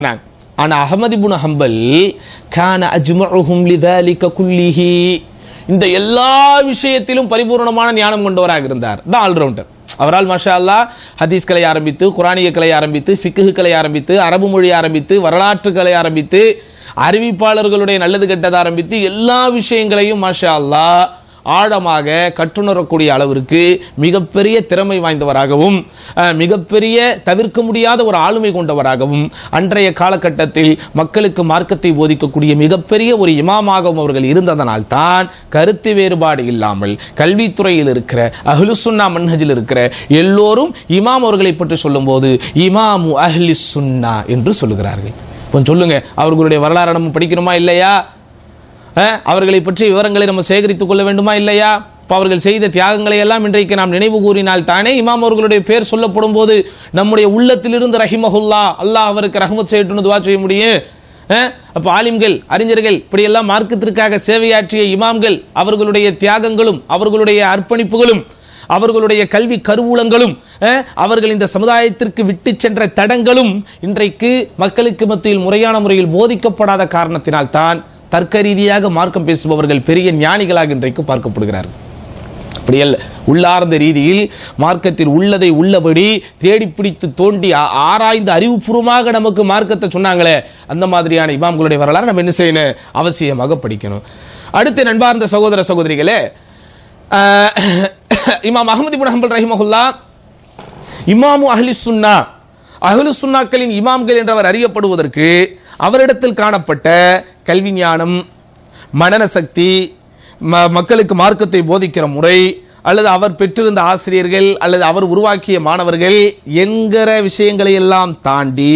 ஆனா அஹமது இப்னு ஹம்பல் கான அஜ்மஉஹும் லிதாலிக குல்லிஹி இந்த எல்லா விஷயத்திலும் பரிபூர்ணமான ஞானம் கொண்டவராக இருந்தார் தான் ஆல்ரவுண்டர் அவரால் மாஷா அல்லாஹ் ஹதீஸ் கலை ஆரம்பித்து குரானிய கலை ஆரம்பித்து ஃபிக்ஹு கலை ஆரம்பித்து அரபு மொழி ஆரம்பித்து வரலாற்று கலை ஆரம்பித்து அறிவிப்பாளர்களுடைய நல்லது கெட்டது ஆரம்பித்து எல்லா விஷயங்களையும் மாஷா அல்லாஹ் ஆழமாக கற்றுணரக்கூடிய அளவிற்கு மிகப்பெரிய திறமை வாய்ந்தவராகவும் அஹ், மிகப்பெரிய தவிர்க்க முடியாத ஒரு ஆளுமை கொண்டவராகவும் அன்றைய காலகட்டத்தில் மக்களுக்கு மார்க்கத்தை போதிக்கக்கூடிய மிகப்பெரிய ஒரு இமாமாகவும் அவர்கள் இருந்ததனால் தான் கருத்து வேறுபாடு இல்லாமல் கல்வித்துறையில் இருக்கிற அஹ்லுசுன்னா மன்ஹஜில் இருக்கிற எல்லோரும் இமாம் அவர்களை பற்றி சொல்லும்போது இமாமு அஹ்லி சுன்னா என்று சொல்லுகிறார்கள் கொஞ்சம் சொல்லுங்க அவர்களுடைய வரலாறு நம்ம படிக்கிறோமா இல்லையா அஹ், அவர்களை பற்றிய விவரங்களை நம்ம சேகரித்துக் கொள்ள வேண்டுமா இல்லையா இப்ப அவர்கள் செய்த தியாகங்களை எல்லாம் இன்றைக்கு நாம் நினைவு கூறினால் தானே இமாம் அவர்களுடைய பேர் சொல்லப்படும் போது நம்முடைய உள்ளத்திலிருந்து ரஹிமஹுல்லா அல்லாஹ் அவருக்கு ரஹமத் செய்யட்டும்னு துவா செய்ய முடியும் அஹ், அப்ப ஆலிம்கள் அறிஞர்கள் இப்படியெல்லாம் மார்க்கத்திற்காக சேவையாற்றிய இமாம்கள் அவர்களுடைய தியாகங்களும் அவர்களுடைய அர்ப்பணிப்புகளும் அவர்களுடைய கல்வி கருவூலங்களும் அஹ், அவர்கள் இந்த சமுதாயத்திற்கு விட்டு சென்ற தடங்களும் இன்றைக்கு மக்களுக்கு மத்தியில் முறையான முறையில் போதிக்கப்படாத காரணத்தினால் தான் தர்க்க ரீதியாக மார்க்கம் பேசுபவர்கள் பெரிய ஞானிகளாக இன்றைக்கு பார்க்கப்படுகிறார்கள் அப்படி அல்ல உள்ளார்ந்த ரீதியில் மார்க்கத்தில் உள்ளதை உள்ளபடி தேடி பிடித்து தோண்டி ஆ- ஆராய்ந்து அறிவுபூர்வமாக நமக்கு மார்க்கத்தை சொன்னாங்களே அந்த மாதிரியான இமாம்களுடைய வரலாறு நம்ம என்ன செய்யணும் அவசியமாக படிக்கணும் அடுத்து நண்பார்ந்த சகோதர சகோதரிகளே ஆஹ், இமாம் அஹமது இப்னு ஹம்பல் ரஹிமஹுல்லா இமாமு அஹ்லி சுன்னா அஹ்லு சுன்னாக்களின் இமாம்கள் என்றவர் அறியப்படுவதற்கு அவரிடத்தில் காணப்பட்ட கல்வி ஞானம் மனன சக்தி ம- மக்களுக்கு மார்க்கத்தை போதிக்கிற முறை அல்லது அவர் பெற்றிருந்த ஆசிரியர்கள் அல்லது அவர் உருவாக்கிய மாணவர்கள் என்கிற விஷயங்களை எல்லாம் தாண்டி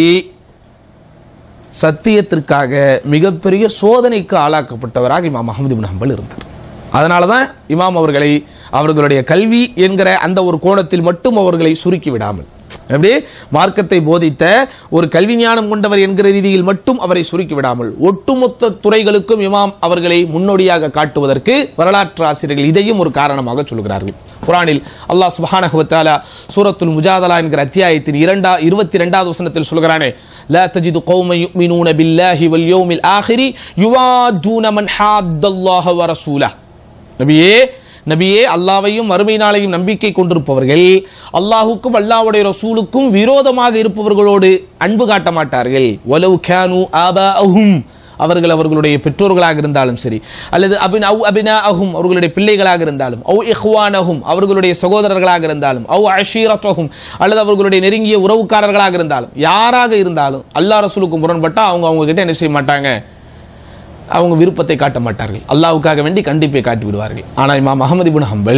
சத்தியத்திற்காக மிகப்பெரிய சோதனைக்கு ஆளாக்கப்பட்டவராக இமாம் அஹமது இப்னு ஹம்பல் இருந்தார் அதனால தான் இமாம் அவர்களை அவர்களுடைய கல்வி என்கிற அந்த ஒரு கோணத்தில் மட்டும் அவர்களை சுருக்கி விடாமல் எப்படி மார்க்கத்தை போதித்த ஒரு கல்வி ஞானம் கொண்டவர் என்கிற ரீதியில் மட்டும் அவரை சுருக்கி விடாமல் ஒட்டுமொத்த துறைகளுக்கும் இமாம் அவர்களை முன்னோடியாக காட்டுவதற்கு வரலாற்று ஆசிரியர்கள் இதையும் ஒரு காரணமாக சொல்கிறார்கள் குரானில் அல்லாஹ் சுப்ஹானஹு வ தஆலா சூரத்துல் முஜாதலா என்கிற அத்தியாயத்தின் இரண்டா இருபத்தி இரண்டாவது வசனத்தில் சொல்கிறானே லா தஜிது கௌம யுமினூன பில்லாஹி வல் யௌமில் ஆஹிரி யுவாஜூன மன் ஹாத்தல்லாஹ வ ரசூலஹ் நபியே நபியே அல்லாவையும் மறுமை நாளையும் நம்பிக்கை கொண்டிருப்பவர்கள் அல்லாஹுக்கும் அல்லாஹ்வுடைய ரசூலுக்கும் விரோதமாக இருப்பவர்களோடு அன்பு காட்ட மாட்டார்கள் வலவு கேனு ஆபாஅஹும் அவர்கள் அவர்களுடைய பெற்றோர்களாக இருந்தாலும் சரி அல்லது அபின் அவு அபினா அஹும் அவர்களுடைய பிள்ளைகளாக இருந்தாலும் அவு இஹ்வானஹும் அவர்களுடைய சகோதரர்களாக இருந்தாலும் அவு அஷீரத்தஹும் அல்லது அவர்களுடைய நெருங்கிய உறவுக்காரர்களாக இருந்தாலும் யாராக இருந்தாலும் அல்லாஹ் ரசூலுக்கு முரண்பட்டா அவங்க அவங்க கிட்ட என்ன செய்ய மாட்டாங்க அவங்க விருப்பத்தை காட்ட மாட்டார்கள் அல்லாஹ்வுக்காக வேண்டி கண்டிப்பை காட்டி விடுவார்கள் ஆனால் இமாம் அகமது இப்னு ஹம்பல்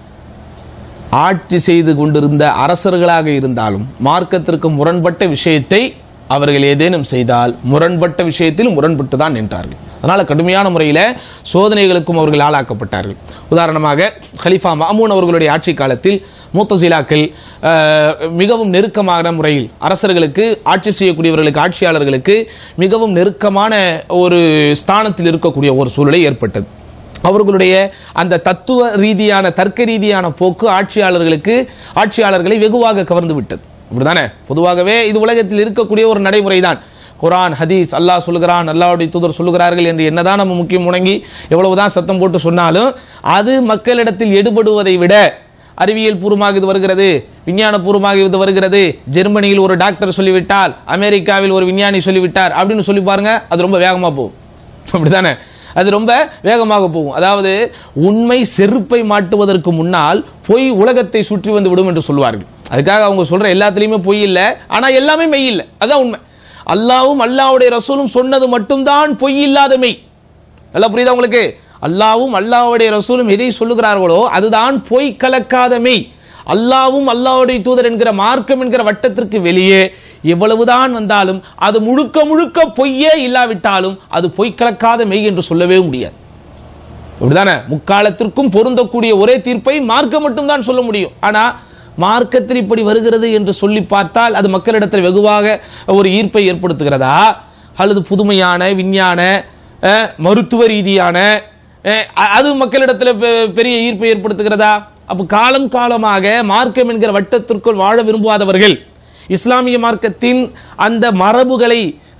ஆட்சி செய்து கொண்டிருந்த அரசர்களாக இருந்தாலும் மார்க்கத்திற்கு முரண்பட்ட விஷயத்தை அவர்கள் ஏதேனும் செய்தால் முரண்பட்ட விஷயத்தில் முரண்பட்டு தான் நின்றார்கள் அதனால கடுமையான முறையில் சோதனைகளுக்கும் அவர்கள் ஆளாக்கப்பட்டார்கள் உதாரணமாக ஹலிஃபா மாமூன் அவர்களுடைய ஆட்சி காலத்தில் மூத்தசிலாக்கள் அஹ், மிகவும் நெருக்கமான முறையில் அரசர்களுக்கு ஆட்சி செய்யக்கூடியவர்களுக்கு ஆட்சியாளர்களுக்கு மிகவும் நெருக்கமான ஒரு ஸ்தானத்தில் இருக்கக்கூடிய ஒரு சூழ்நிலை ஏற்பட்டது அவர்களுடைய அந்த தத்துவ ரீதியான தர்க்க ரீதியான போக்கு ஆட்சியாளர்களுக்கு ஆட்சியாளர்களை வெகுவாக கவர்ந்து விட்டது இப்படிதானே பொதுவாகவே இது உலகத்தில் இருக்கக்கூடிய ஒரு நடைமுறை தான் குரான் ஹதீஸ் அல்லாஹ் சொல்லுகிறான் அல்லாஹ்வுடைய தூதர் சொல்லுகிறார்கள் என்று என்னதான் நம்ம முக்கியம் முடங்கி எவ்வளவுதான் சத்தம் போட்டு சொன்னாலும் அது மக்களிடத்தில் எடுபடுவதை விட அறிவியல் பூர்வமாக இது வருகிறது விஞ்ஞான பூர்வமாக இது வருகிறது ஜெர்மனியில் ஒரு டாக்டர் சொல்லிவிட்டால் அமெரிக்காவில் ஒரு விஞ்ஞானி சொல்லிவிட்டார் அப்படின்னு சொல்லி பாருங்க அது ரொம்ப வேகமா போகும் அப்படிதானே அது ரொம்ப வேகமாக போகும் அதாவது உண்மை செருப்பை மாட்டுவதற்கு முன்னால் பொய் உலகத்தை சுற்றி வந்து விடும் என்று சொல்வார்கள் அதுக்காக அவங்க சொல்ற எல்லாத்துலயுமே பொய் இல்லை ஆனா எல்லாமே மெய் இல்லை அதான் உண்மை அல்லாவும் அல்லாவுடைய ரசூலும் சொன்னது மட்டும்தான் பொய் இல்லாத மெய் நல்லா புரியுதா உங்களுக்கு அல்லாவும் அல்லாஹ்வுடைய ரசூலும் எதை சொல்லுகிறார்களோ அதுதான் பொய் கலக்காத மெய் அல்லாவும் அல்லாஹ்வுடைய தூதர் என்கிற மார்க்கம் என்கிற வட்டத்திற்கு வெளியே எவ்வளவுதான் வந்தாலும் அது முழுக்க முழுக்க பொய்யே இல்லாவிட்டாலும் அது பொய் கலக்காத மெய் என்று சொல்லவே முடியாது அப்படிதானே முக்காலத்திற்கும் பொருந்தக்கூடிய ஒரே தீர்ப்பை மார்க்கம் மட்டும்தான் சொல்ல முடியும் ஆனா மார்க்கத்தில் இப்படி வருகிறது என்று சொல்லி பார்த்தால் அது மக்களிடத்தில் வெகுவாக ஒரு ஈர்ப்பை ஏற்படுத்துகிறதா அல்லது புதுமையான விஞ்ஞான அஹ், மருத்துவ ரீதியான அஹ், அ- அது மக்களிடத்தில் பெ- பெரிய ஈர்ப்பை ஏற்படுத்துகிறதா அப்ப காலம் காலமாக மார்க்கம் என்கிற வட்டத்திற்குள் வாழ விரும்பாதவர்கள் இஸ்லாமிய மார்க்கத்தின் அந்த மரபுகளை